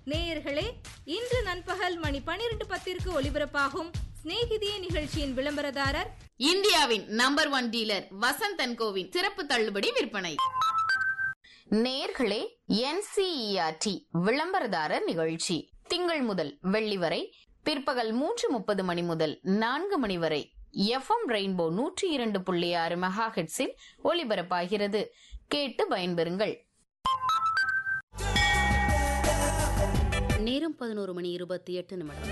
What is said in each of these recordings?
நேயர்களே இன்று நண்பகல் மணி பனிரெண்டு பத்திற்கு ஒலிபரப்பாகும் சிநேகிதியே நிகழ்ச்சியின் விளம்பரதாரர் இந்தியாவின் number one dealer Vasanth and கோவின் சிறப்பு தள்ளுபடி விற்பனை நேர்களே என்சிஇஆர்டி விளம்பரதாரர் நிகழ்ச்சி திங்கள் முதல் வெள்ளி வரை பிற்பகல் மூன்று முப்பது மணி முதல் நான்கு மணி வரை எஃப்எம் ரெயின்போ நூற்றி இரண்டு புள்ளி ஆறு மெகா ஹெட்ஸில் ஒலிபரப்பாகிறது கேட்டு பயன்பெறுங்கள் நேரம் பதினோரு மணி இருபத்தி எட்டு நிமிடம்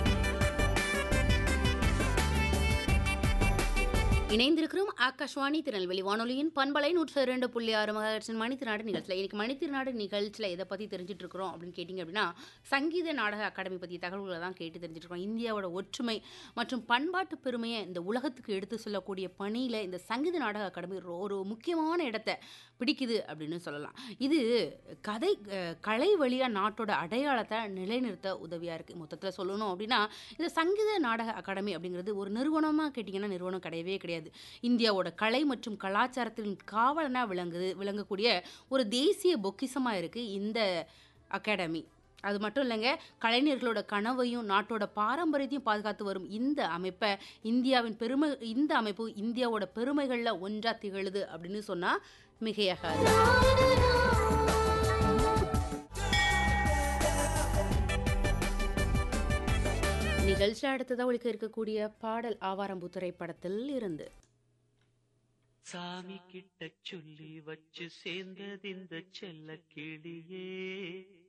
இணைந்திருக்கிறோம் ஆகாஷ்வாணி திருநெல்வேலி வானொலியின் பண்பலை நூற்று இரண்டு புள்ளி ஆறு மகாட்சன் மணித்திருநாடு நிகழ்ச்சியில் இன்னைக்கு மணித்திருநாடு நிகழ்ச்சியில் எதை பற்றி தெரிஞ்சுட்டு இருக்கிறோம் அப்படின்னு கேட்டிங்க அப்படின்னா சங்கீத நாடக அகாடமி பற்றிய தகவல்களை தான் கேட்டு தெரிஞ்சுட்டு இருக்கோம் இந்தியாவோட ஒற்றுமை மற்றும் பண்பாட்டு பெருமையை இந்த உலகத்துக்கு எடுத்து சொல்லக்கூடிய பணியில் இந்த சங்கீத நாடக அகாடமி ஒரு- ஒரு முக்கியமான இடத்தை பிடிக்குது அப்படின்னு சொல்லலாம் இது கதை அஹ், கலை வழியாக நாட்டோட அடையாளத்தை நிலைநிறுத்த உதவியாக இருக்குது மொத்தத்தில் சொல்லணும் அப்படின்னா இந்த சங்கீத நாடக அகாடமி அப்படிங்கிறது ஒரு நிறுவனமாக கேட்டிங்கன்னா நிறுவனம் கிடையவே கிடையாது இந்தியாவோட கலை மற்றும் கலாச்சாரத்தின் காவலனாக விளங்குது விளங்கக்கூடிய ஒரு தேசிய பொக்கிஷமாக இருக்குது இந்த அகாடமி அது மட்டும் இல்லைங்க கலைஞர்களோட கனவையும் நாட்டோட பாரம்பரியத்தையும் பாதுகாத்து வரும் இந்த அமைப்பை இந்தியாவின் பெருமை இந்த அமைப்பு இந்தியாவோட பெருமைகளில் ஒன்றா திகழுது அப்படின்னு சொன்னால் மிகையாகாது நிகழ்ச்சி அடுத்ததாக ஒழிக்க இருக்கக்கூடிய பாடல் ஆவாரம்பூ திரைப்படத்தில் இருந்து சாமி கிட்ட சொல்லி வச்சு சேர்ந்தது இந்த செல்ல கிளியே